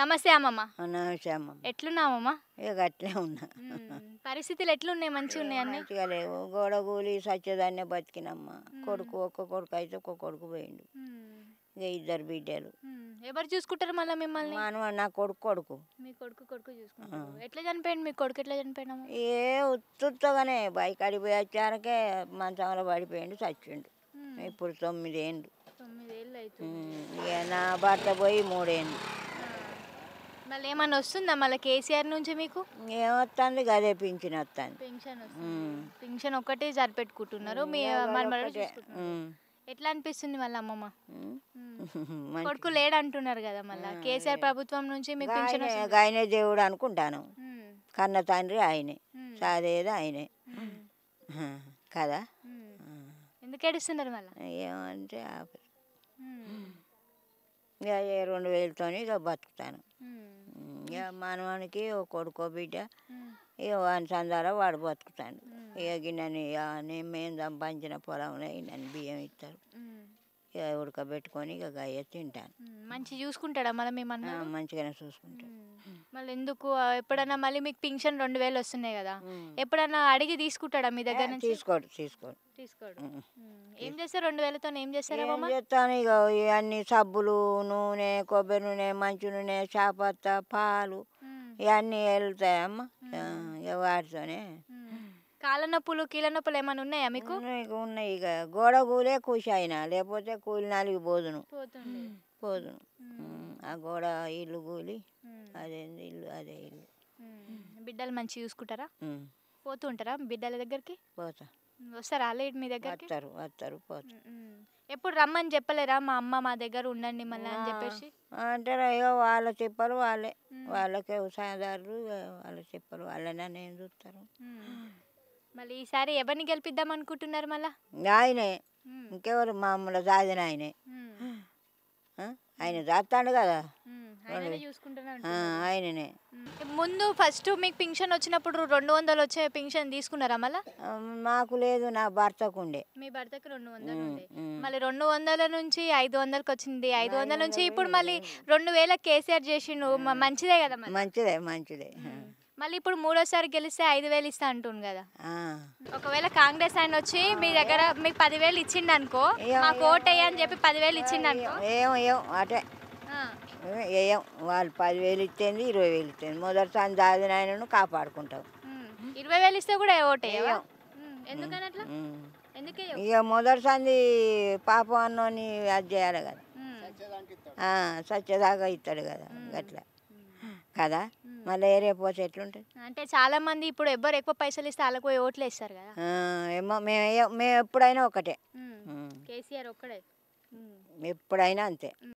నమస్తే అమ్మమ్మ నమస్తే అమ్మ ఎట్లున్నావమ్మా ఇక గట్లే ఉన్నా పరిస్థితులు ఎట్లున్నాయి మంచిగా ఉన్నాయి అన్ని మంచిగా లేవు గోడ కూలి సత్యదాన్నే బతికినమ్మ కొడుకు ఒక్క కొడుకు అయితే ఒక్క కొడుకు పోయిండు ఇక ఇద్దరు బిడ్డలు ఎవరు చూసుకుంటారు మళ్ళీ మిమ్మల్ని మానవ నా కొడుకు కొడుకు మీ కొడుకు కొడుకు చూసుకుంటారు ఎట్లా చనిపోయింది మీ కొడుకు ఎట్లా చనిపోయినాము ఏ ఉత్తుత్తగానే బైక్ అడిపోయి వచ్చారకే మంచంలో పడిపోయిండు చచ్చిండు ఇప్పుడు తొమ్మిదేండ్లు తొమ్మిదేళ్ళు అవుతుంది ఉమ్, ఇక నా భర్త పోయి మూడేండ్లు మళ్ళీ ఏమన్నా వస్తుందా మళ్ళీ కేసీఆర్ నుంచి మీకు ఏమొస్తుంది గదే పింఛన్ వస్తుంది పెన్షన్ వస్తుంది పెన్షన్ ఒక్కటే సరిపెట్టుకుంటున్నారు మీ మనమరాలు చూసుకుంటున్నారు. ఎట్లా అనిపిస్తుంది మళ్ళీ అమ్మమ్మ కొడుకు లేడు అంటున్నారు కదా మళ్ళీ కేసీఆర్ ప్రభుత్వం నుంచి మీకు పెన్షన్ వస్తుంది గాయనే దేవుడు అనుకుంటాను ఉమ్, కన్న తండ్రి ఆయనే ఉమ్, సాదేది ఆయనే ఉమ్, కదా ఉమ్. ఎందుకు ఏడుస్తున్నారు మళ్ళీ ఏమంటే ఆప- ఇక ఏ రెండు వేలతోని ఇక బతుకుతాను ఇక మనవానికి ఓ కొడుకో బిడ్డ ఇక వాని సందాల వాడు బతుకుతాడు ఇక గిన్నెని ఇక నేను మేము సంపాదించిన పొలంలో నన్ను బియ్యం ఇస్తారు ఇక ఉడకబెట్టుకొని ఇక గయ్య తింటాను మంచి చూసుకుంటాడా మళ్ళీ ఆ, మేమన్నా మంచిగానే చూసుకుంటాను మళ్ళీ ఎందుకు ఆ, ఎప్పుడన్నా మళ్ళీ మీకు పింఛన్ రెండు వేలు వస్తున్నాయి కదా ఎప్పుడన్నా అడిగి తీసుకుంటాడా మీ దగ్గర నుంచి తీసుకోడు తీసుకోడు తీసుకోడు ఉమ్. ఉమ్. ఏం చేస్తారు రెండు వేలతో ఏం చేస్తారా ఏం మామ చేస్తాను ఇక ఇవన్నీ సబ్బులు నూనె కొబ్బరి నూనె మంచి నూనె చాపత్త పాలు ఉమ్, ఇవన్నీ వెళ్తాయమ్మ ఇక వాటితోనే ఉమ్. కాళ్ళ నొప్పులు కీళ్ళ నొప్పులు ఏమైనా ఉన్నాయా మీకు ఉన్నాయి ఇక ఉన్నాయి ఇక గోడ కూలే కూసి అయినా లేకపోతే కూలి నాలుగు పోదును పోతుంది పోదును ఉమ్, ఆ గోడ ఇల్లు కూలి ఉమ్, అదేంది ఇల్లు అదే ఇల్లు ఉమ్. బిడ్డలు మంచి చూసుకుంటారా ఉమ్, పోతూ ఉంటారా బిడ్డల దగ్గరికి పోతా ఉమ్, వస్తారా లేట్ మీ దగ్గరికి వస్తారు వస్తారు పోతా ఉమ్, ఉమ్. ఎప్పుడు రమ్మని చెప్పలేరా మా అమ్మ మా దగ్గర ఉండండి మళ్ళీ అని చెప్పేసి అంటే ఇక వాళ్ళ చెప్పరు వాళ్ళే వాళ్ళకే వ్యవసాయదారులు వాళ్ళ చెప్పరు వాళ్ళనే నేను చూస్తారు ఉమ్. మళ్ళీ ఈసారి ఎవరిని గెలిపిద్దాం అనుకుంటున్నారు మళ్ళా ఆయనే ఉమ్, ఇంకెవరు మామూలు సాధిన ఆయనే ఉమ్, ఆ? ఆయన చేస్తాడు కదా ఉమ్. ఆయననే చూసుకుంటున్నారు ఆ, ఆయననే ఉమ్. ముందు ఫస్ట్ మీకు పింఛన్ వచ్చినప్పుడు రెండు వందలు వచ్చే పింఛన్ తీసుకున్నారా మళ్ళా ఆ, మాకు లేదు నా భర్తకు ఉండే మీ భర్తకి రెండు వందలు ఉమ్, ఉండే ఉమ్. మళ్ళీ రెండు వందల నుంచి ఐదు వందలకి వచ్చింది ఐదు వందల నుంచి ఇప్పుడు మళ్ళీ రెండు వేల కేసీఆర్ చేసిండు మ- మంచిదే కదా మళ్ళీ మంచిదే మంచిదే మళ్ళీ ఇప్పుడు మూడోసారి గెలిస్తే ఐదు వేలు ఇస్తా అంటుంది కదా ఆ. ఒకవేళ కాంగ్రెస్ ఆయన వచ్చి మీ దగ్గర మీకు పదివేలు ఇచ్చిండు అనుకో మాకు ఓట్ అని చెప్పి పదివేలు ఇచ్చిండు అనుకో ఏం ఏం అటే ఆ, ఏం వాళ్ళు పదివేలు ఇచ్చేది ఇరవై వేలు ఇచ్చేది మొదటిసారి దాదిన ఆయనను కాపాడుకుంటాం ఉమ్. ఇరవై వేలు ఇస్తే కూడా ఓటే ఎందుకని అట్లా ఉమ్. ఎందుకే ఇక మొదటిసారి పాపం అన్నోని అది చేయాలి కదా ఆ, సత్యదాకా ఇస్తాడు కదా గట్లా కదా మళ్ళీ ఏరే పోతే ఎట్లుంటుంది అంటే చాలా మంది ఇప్పుడు ఎవ్వరు ఎక్కువ పైసలు ఇస్తే వాళ్ళకు పోయి ఓట్లు వేస్తారు కదా ఆ, ఏమో మేము ఏ- మేము ఎప్పుడైనా ఒకటే ఉమ్. ఉమ్. కేసీఆర్ ఒక్కడే ఉమ్. ఎప్పుడైనా అంతే